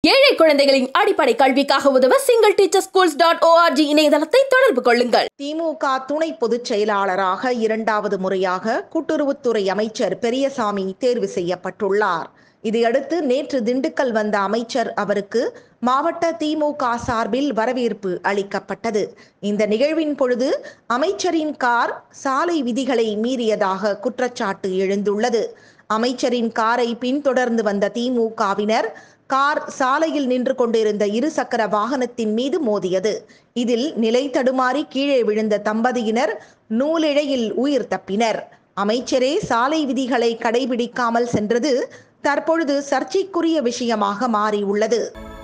ஏழை குழந்தைகளின் அடிப்படை கல்விக்காக உதவ single teacher schools dot ORG இணையதளத்தை தொடர்பு கொள்ளுங்கள் திமுக துணை பொதுச் செயலாளராக இரண்டாவது முறையாக கூட்டுறவுத்துறை அமைச்சர் பெரியசாமி தேர்வு செய்யப்பட்டுள்ளார் இதையடுத்து நேற்று திண்டுக்கல் வந்த அமைச்சர் அவருக்கு மாவட்ட திமுக சார்பில் வரவேற்பு அளிக்கப்பட்டது இந்த நிகழ்வின் பொழுது அமைச்சரின் கார் சாலை விதிகளை மீறியதாக குற்றச்சாட்டு எழுந்துள்ளது அமைச்சரின் காரை பின்தொடர்ந்து வந்த திமுகவினர் கார் சாலையில் நின்று கொண்டிருந்த இருசக்கர வாகனத்தின் மீது மோதியது இதில் நிலை தடுமாறி கீழே விழுந்த தம்பதியினர் நூலிழையில் உயிர் தப்பினர் அமைச்சரே சாலை விதிகளை கடைபிடிக்காமல் சென்றது தற்பொழுது சர்ச்சைக்குரிய விஷயமாக மாறியுள்ளது